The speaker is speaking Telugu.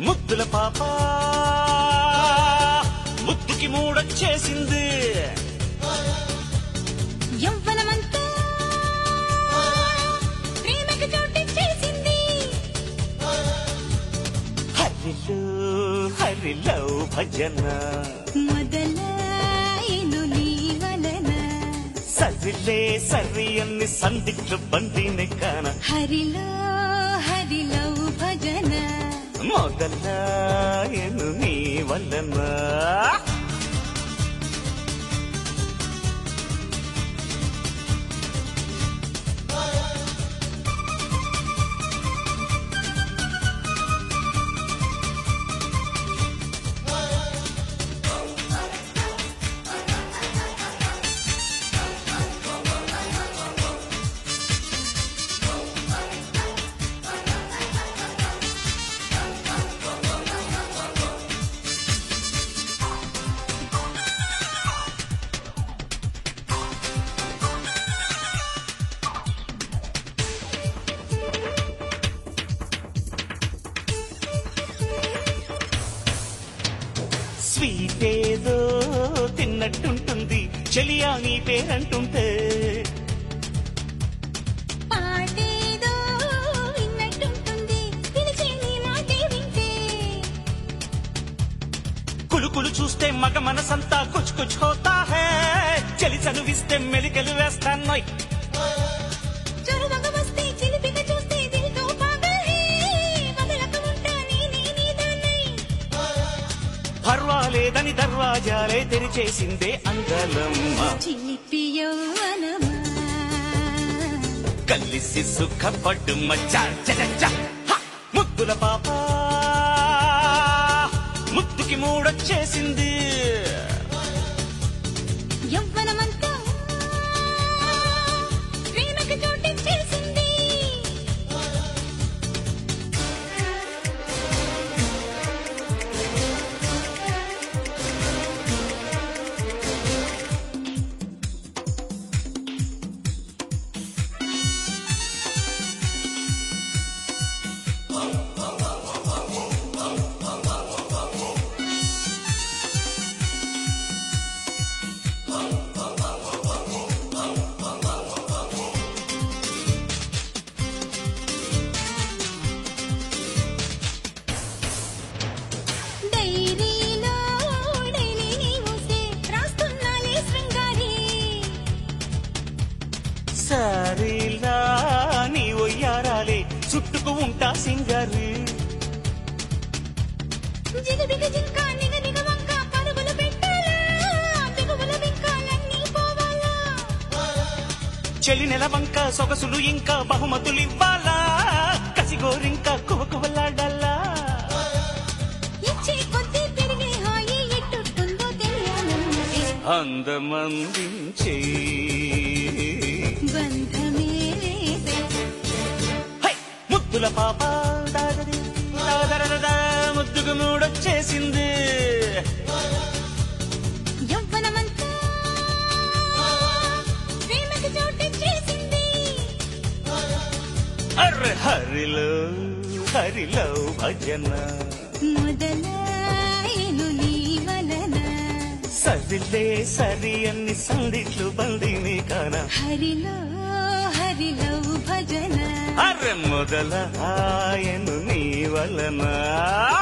ముద్దుల పాప ముద్దుకి మూడొచ్చేసింది యవ్వనమంతా ప్రేమకు చోటిచ్చేసింది హరిలో హరిలో భజన మొదలాయను నీ వలన సరిలే సరి అన్ని సందిట్లు బందిని కాన హరిలో హరిలో భజన మొదలాయను నీ వలన స్వీట్ ఏదో తిన్నట్టుంటుంది చెలియా నీ పేరంటుంటే పాటేదో విన్నట్టుంటుంది పిలిచే నీ మాటే వింటే కులుకులు చూస్తే మగ మనసంతా కుచ్ కుచ్ హోతా హే చలి చనువిస్తే మెలికలు వేస్తాన్నోయ్ చొరవగా వస్తే చిలిపిగా చూస్తే దిల్తో పాగలే వదలక ఉంటా నేనే నీదానై పర్వాలేదని దర్వాజాలే తెరిచేసిందే అంగలమ్మ చిలిపి యౌవనమా కలిసి సుఖపడ్డు మచ్చా చచచ్చ. హ! ముద్దుల పాప ముద్దుకి మూడొచ్చేసింది యవ్వనమంతా ప్రేమకు చోటిచ్చేసింది డైరీలో డైలీ నీ ఊసే రాస్తున్నాలే శృంగారి సరేలా నీ ఒయ్యారాలే చుట్టుకు ఉంటా సింగారు జిగబిగ జింక నిగ నిగ వంక పరుగులు పెట్టాలా బిగువుల బింకాలన్నీ పోవాలా చెలి నెలవంక సొగసులు ఇంకా బహుమతులు ఇవ్వాలా కసిగోరింకా కువకువలాడాలా ఇచ్చే కొద్దీ పెరిగే హాయి ఎట్టుంటుందో తెలియాలన్నదే అందమందించే బంధమే వేదే హై! ముద్దుల పాప దాదరి, దాదరదదా, ముద్దుకు మూడొచ్చేసింది యవ్వనమంతా ప్రేమకు చోటిచ్చేసింది అర్రె హరిలో హరిలో భజన మొదలాయను నీ వలన సరిలే సరి అన్ని సందిట్లు బందిని కాన హరిలో హరిలో భజన అర్రె మొదల ఆయను నీ వలన